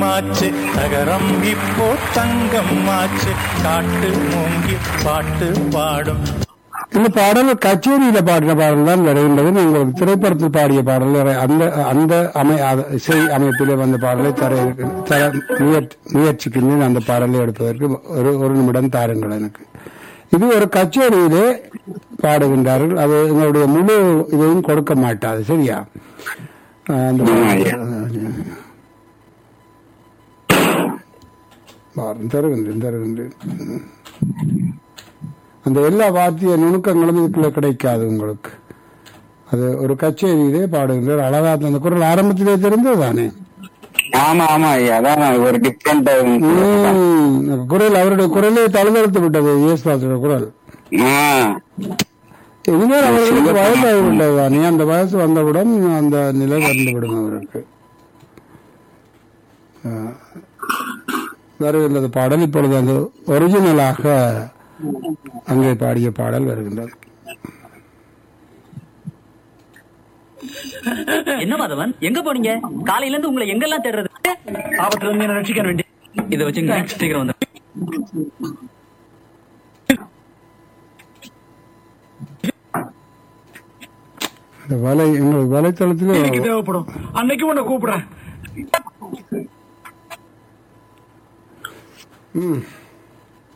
ஆச்சு நகரம் இப்போ தங்கம் ஆச்சு காட்டு மூங்கி பாட்டு பாடும் இந்த பாடல் கச்சேரியில பாடின பாடல் தான் வருகின்றது நீங்கள் திரைப்படத்தில் பாடிய பாடல் வேற அந்த அந்த அமை அத- இசை அமைப்பிலே வந்த பாடலை தர தர முயற்சி முயற்சிக்கின்றேன் அந்த பாடலை எடுப்பதற்கு ஒரு ஒரு நிமிடம் தாருங்கள் எனக்கு இது ஒரு கச்சேரியிலே பாடுகின்றார்கள் அது எங்களுடைய முழு இதையும் கொடுக்க மாட்டாது சரியா ஆஹ் அந்த பாருங்க, தருகின்றேன் தருகின்றேன் அந்த எல்லா வாத்திய நுணுக்கங்களும் இதுக்குள்ள கிடைக்காது உங்களுக்கு அது ஒரு கச்சேரியிலே பாடுகின்றார் அழகா அந்த குரல் ஆரம்பத்திலே தெரிந்தது தானே ஆமா ஆமா ஐயா அதான் ஒரு டிஃப்ரெண்ட் உம், குரல் அவருடைய குரலே தழுதழுத்து விட்டது இயேசுதாசோட குரல் இனிமேல் அவர்களுக்கு வயசாகி விட்டது தானே அந்த வயசு வந்தவுடன் அந்த நிலை வந்துவிடும் அவருக்கு ஆஹ். வருகின்றது பாடல் இப்பொழுது அந்த ஒரிஜினலாக அங்கே பாடிய பாடல் வருகின்றது என்ன மாதவன் எங்க போனீங்க காலையில இருந்து உங்களை எங்கெல்லாம் தேடுறது ஆபத்துல இருந்து என்ன ரட்சிக்க வேண்டிய இதை வச்சுங்க சீக்கிரம் வந்து இந்த வலை எங்களுக்கு வலைத்தளத்திலே இன்னைக்கு தேவைப்படும் அன்னைக்கு உன்னை கூப்பிடுறேன் ம்